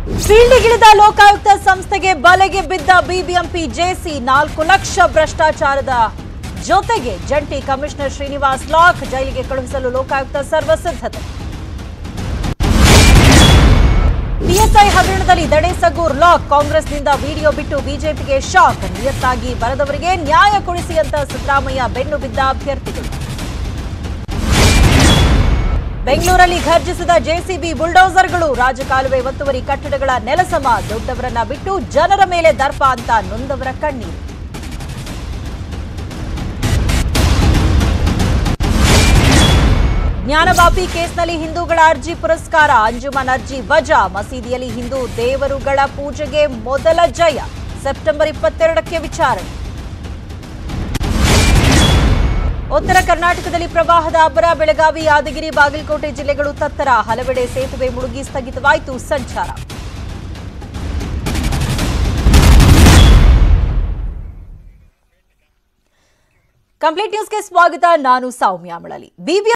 ಫೀಲ್ಡ್ಗಿಳಿದ ಲೋಕಾಯುಕ್ತ ಸಂಸ್ಥೆಗೆ ಬಲೆಗೆ ಬಿದ್ದ ಬಿಬಿಎಂಪಿ ಜೆಸಿ ನಾಲ್ಕು ಲಕ್ಷ ಭ್ರಷ್ಟಾಚಾರದ ಜೊತೆಗೆ ಜಂಟಿ ಕಮಿಷನರ್ ಶ್ರೀನಿವಾಸ್ ಲಾಕ್ ಜೈಲಿಗೆ ಕಳುಹಿಸಲು ಲೋಕಾಯುಕ್ತ ಸರ್ವಸಿದ್ಧತೆ ಪಿಎಸ್ಐ ಹಗರಣದಲ್ಲಿ ದಡೆ ಸಗೂರ್ ಲಾಕ್ ಕಾಂಗ್ರೆಸ್ನಿಂದ ವಿಡಿಯೋ ಬಿಟ್ಟು ಬಿಜೆಪಿಗೆ ಶಾಕ್ ನಿಯತ್ತಾಗಿ ಬರೆದವರಿಗೆ ನ್ಯಾಯ ಕೊಡಿಸಿ ಅಂತ ಸಿದ್ದರಾಮಯ್ಯ ಬೆನ್ನು ಬಿದ್ದ ಅಭ್ಯರ್ಥಿಗಳು ಬೆಂಗಳೂರಲ್ಲಿ ಘರ್ಜಿಸಿದ ಜೆಸಿಬಿ ಬುಲ್ಡೋಸರ್ಗಳು ರಾಜಕಾಲುವೆ ಒತ್ತುವರಿ ಕಟ್ಟಡಗಳ ನೆಲಸಮ ದೊಡ್ಡವರನ್ನ ಬಿಟ್ಟು ಜನರ ಮೇಲೆ ದರ್ಪ ಅಂತ ನೊಂದವರ ಕಣ್ಣೀರು ಜ್ಞಾನವಾಪಿ ಕೇಸ್ನಲ್ಲಿ ಹಿಂದೂಗಳ ಅರ್ಜಿ ಪುರಸ್ಕಾರ ಅಂಜುಮನ್ ಅರ್ಜಿ ವಜಾ ಮಸೀದಿಯಲ್ಲಿ ಹಿಂದೂ ದೇವರುಗಳ ಪೂಜೆಗೆ ಮೊದಲ ಜಯ ಸೆಪ್ಟೆಂಬರ್ ಇಪ್ಪತ್ತೆರಡಕ್ಕೆ ವಿಚಾರಣೆ ಉತ್ತರ ಕರ್ನಾಟಕದಲ್ಲಿ ಪ್ರವಾಹದ ಅಬ್ಬರ ಬೆಳಗಾವಿ ಯಾದಗಿರಿ ಬಾಗಲಕೋಟೆ ಜಿಲ್ಲೆಗಳು ತತ್ತರ ಹಲವೆಡೆ ಸೇತುವೆ ಮುಳುಗಿ ಸ್ಥಗಿತವಾಯಿತು ಸಂಚಾರ ಕಂಪ್ಲೀಟ್ ನ್ಯೂಸ್ಗೆ ಸ್ವಾಗತ ನಾನು ಸೌಮ್ಯ ಮಳಲಿ ಬಿಬಿ